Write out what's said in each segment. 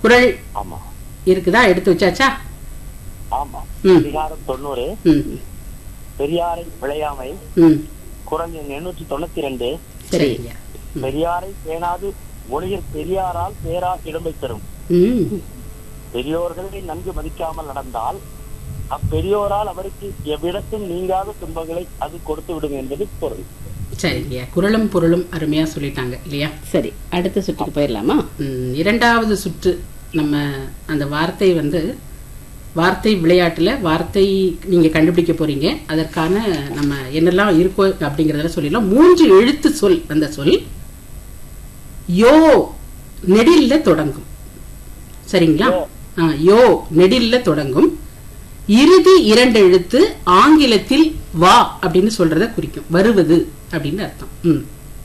குரல் ஆமா இருக்குதா எடுத்து வச்சாச்சா ஆமா ம். அதிகாரம் தொண்ணூறு ம் பெரியாரை விளையாமை ம் குரல் எண் எண்ணூற்றி தொண்ணூத்தி ரெண்டு சரிங்க பெரியாரை பேணாது ஒளியர் பெரியாரால் பேரா இடமை தரும் ம் பெரியோர்களை நன்கு மதிக்காமல் நடந்தால் அப்பெரியோரால் அவருக்கு எவ்விடத்தும் நீங்காத துன்பங்களை அது கொடுத்து விடும் என்பது பொருள் சரிங்க குரலும் பொருளும் அருமையா சொல்லிட்டாங்க இல்லையா சரி அடுத்த சுற்றுக்கு போயிடலாமா ம், இரண்டாவது சுற்று நம்ம அந்த வார்த்தை வந்து வார்த்தை விளையாட்டுல வார்த்தை நீங்க கண்டுபிடிக்க போறீங்க அதற்கான நம்ம என்னெல்லாம் இருக்கோ அப்படிங்கறதெல்லாம் சொல்லிடலாம் மூன்று எழுத்து சொல் அந்த சொல் யோ நெடில்ல தொடங்கும் சரிங்களா ஆ, யோ நெடில்ல தொடங்கும் இறுதி இரண்டு எழுத்து ஆங்கிலத்தில் வா அப்படின்னு சொல்றத குறிக்கும் வருவது அப்படின்னு அர்த்தம் ம்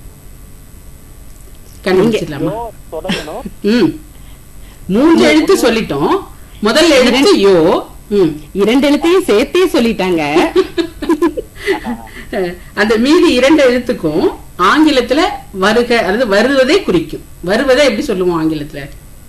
கண்டுபிடிச்சிடலாமா யோ தொடங்கணும் ம் மூன்று எழுத்து சொல்லிட்டோம் முதல் எழுத்து யோ ம் இரண்டு எழுத்தையும் சேர்த்தே சொல்லிட்டாங்க அஹ், அந்த மீதி இரண்டு எழுத்துக்கும் ஆங்கிலத்துல வருக அதாவது வருவதை குறிக்கும் வருவதை எப்படி சொல்லுவோம் ஆங்கிலத்துல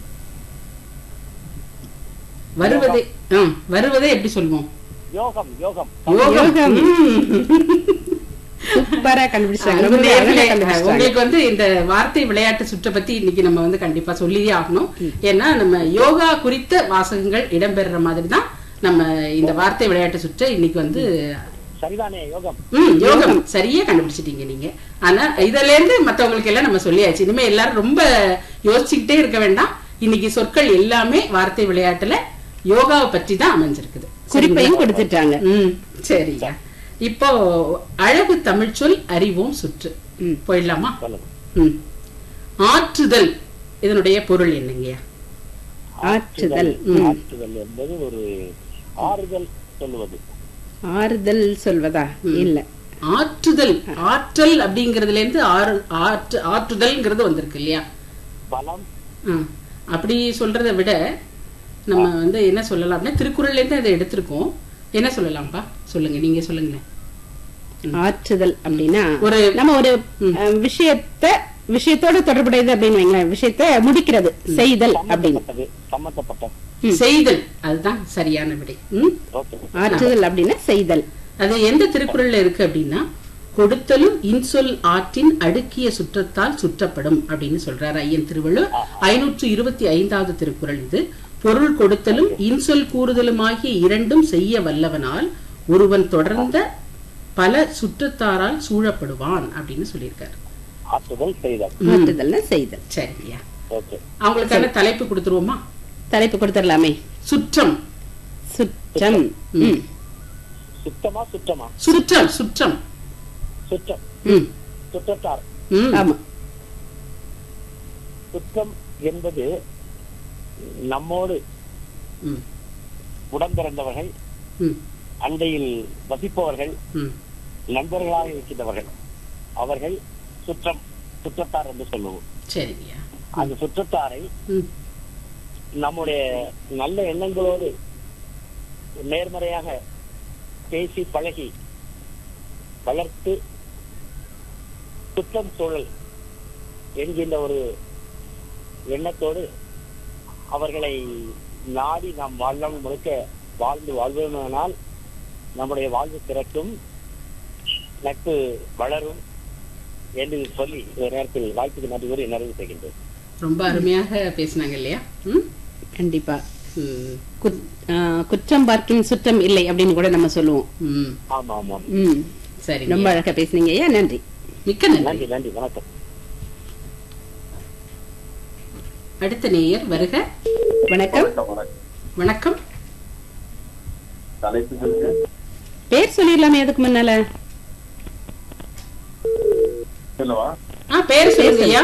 வருவதை ஆ, வருவதை எப்படி சொல்லுவோம் யோகம் யோகம் யோகம் யோகம். ம். சூப்பரா கண்டுபிடிச்சாங்க அன்பு ரொம்ப அழகா நேயர்களே, கண்டுபிடிச்சாங்க உங்களுக்கு வந்து இந்த வார்த்தை விளையாட்டு சுற்றை பத்தி இன்னைக்கு நம்ம வந்து கண்டிப்பா சொல்லியே ஆகணும் ஏன்னா நம்ம யோகா குறித்த வாசகங்கள் இடம்பெறுற மாதிரி தான் நம்ம இந்த வார்த்தை விளையாட்டு சுற்றை இன்னைக்கு வந்து சரிதானே யோகம் ம் யோகம் சரியா கண்டுபிடிச்சிட்டீங்க நீங்க ஆனா இதுல இருந்து மத்தவங்களுக்கு எல்லாம் நம்ம சொல்லியாச்சு இனிமே எல்லாரும் ரொம்ப யோசிச்சுக்கிட்டே இருக்க வேண்டாம் இன்னைக்கு சொற்கள் எல்லாமே வார்த்தை விளையாட்டுல யோகாவை பற்றி தான் அமைஞ்சிருக்குது குறிப்பையும் கொடுத்துட்டாங்க ம் சரிங்க இப்போ அழகு தமிழ் சொல் அறிவோம் சுற்று ம். போயிடலாமா சொல்லுங்க ம் ஆற்றுதல் இதனுடைய பொருள் என்னங்கய்யா ஆற்றுதல் ம். ஆற்றுதல் என்பது ஒரு ஆறுதல் சொல்லுவது ஆறுதல் சொல்வதா இல்ல ஆற்றுதல் ஆற்றல் அப்படிங்கறதுல இருந்து ஆறு ஆற்று ஆற்றுதல்ங்கிறது வந்திருக்கு இல்லையா பலம் ஆ, அப்படி சொல்றதை விட நம்ம வந்து என்ன சொல்லலாம் அப்படின்னா திருக்குறள்ல இருந்து அதை எடுத்திருக்கோம் என்ன சொல்லலாம்ப்பா சொல்லுங்க நீங்க சொல்லுங்களேன் ஆற்றுதல் அப்படின்னா ஒரு நம்ம ஒரு அஹ், விஷயத்த விஷயத்தோட தொடர்புடையது அப்படின்னு வைங்களேன் விஷயத்த முடிக்கிறது செய்தல் அப்படின்னு சம்பந்தப்பட்டது சம்பந்தப்பட்ட செய்தல் அதுதான் சரியான விடை ம் ஓகே ஆற்றுதல் அப்படின்னா செய்தல் அது எந்த திருக்குறள்ல இருக்கு அப்படின்னா கொடுத்தலும் இன்சொல் ஆற்றின் அடுக்கிய சுற்றத்தால் சுற்றப்படும் அப்படின்னு சொல்றாரு ஐயன் திருவள்ளுவர் ஐநூற்று இருபத்தி ஐந்தாவது திருக்குறள் இது பொருள் கொடுத்தலும் இன்சொல் கூறுதலுமாகிய இரண்டும் செய்ய வல்லவனால் ஒருவன் தொடர்ந்த பல சுற்றத்தாரால் சூழப்படுவான் அப்படின்னு சொல்லியிருக்காரு ஆற்றுதல் செய்தல் ஆற்றுதல்னா செய்தல் சரியா ஓகே அவங்களுக்கான தலைப்பு கொடுத்துருவோமா தலைப்பு கொடுத்துடலாமே சுற்றம் சுற்றம் ம். சுத்தமா சுத்தமா சுற்றம் சுற்றம் சுற்றம் ம் சுற்றத்தார் ம் ஆமா சுற்றம் என்பது நம்மோடு ம் உடன் பிறந்தவர்கள் ம் அண்டையில் வசிப்பவர்கள் ம் நண்பர்களாக இருக்கின்றவர்கள் அவர்கள் சுற்றம் சுற்றத்தார் என்று சொல்லுவோம் சரிங்கய்யா அந்த சுற்றத்தாரை ம் நம்முடைய நல்ல எண்ணங்களோடு நேர்மறையாக பேசி பழகி வளர்த்து சுற்றம் சூழல் என்கின்ற ஒரு எண்ணத்தோடு அவர்களை நாடி நாம் வாழ்நாள் முழுக்க வாழ்ந்து வாழ்வோமானால் நம்முடைய வாழ்வு திறக்கும் நட்பு வளரும் என்று சொல்லி இந்த நேரத்தில் வாய்ப்புக்கு நன்றி கூறி நிறைவு செய்கின்றேன் ரொம்ப அருமையாக பேசினாங்க இல்லையா ம் கண்டிப்பா ம் குத்- ஆ, குற்றம் பார்க்கும் சுற்றம் இல்லை அப்படின்னு கூட நம்ம சொல்லுவோம் ம் ஆமா ஆமா ம் சரிங்க ரொம்ப அழகா பேசுனீங்க ஐயா நன்றி மிக்க நன்றி நன்றி நன்றி வணக்கம் அடுத்த நேயர் வருக வணக்கம் வணக்கம் தலைப்பு சொல்லுங்க பேர் சொல்லிடலாமே அதுக்கு முன்னால சொல்லவா ஆ பேர் சொல்லுங்க ஐயா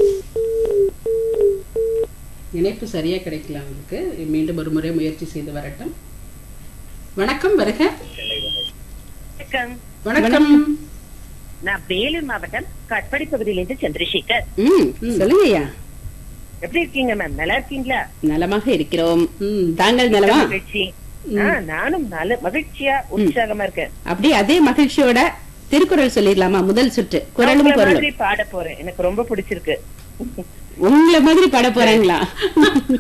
இணைப்பு சரியா கிடைக்கல உங்களுக்கு மீண்டும் ஒரு முறை முயற்சி செய்து வரட்டும் வணக்கம் வருக வணக்கம் வணக்கம் நான் வேலூர் மாவட்டம் கட்படி பகுதியிலிருந்து சந்திரசேகர் ம் சொல்லுங்க ஐயா எப்படி இருக்கீங்க மேம் நல்லா இருக்கீங்களா நலமாக இருக்கிறோம் ம் தாங்கள் நலமா மகிழ்ச்சி ஆ, நானும் நல்ல மகிழ்ச்சியா உற்சாகமா இருக்கேன் அப்படியே அதே மகிழ்ச்சியோட திருக்குறள் சொல்லிடலாமா முதல் சுற்று குரலும் உங்களை பொருளும் மாதிரி பாட போறேன் எனக்கு ரொம்ப பிடிச்சிருக்கு உங்களை மாதிரி பாட போறாங்களா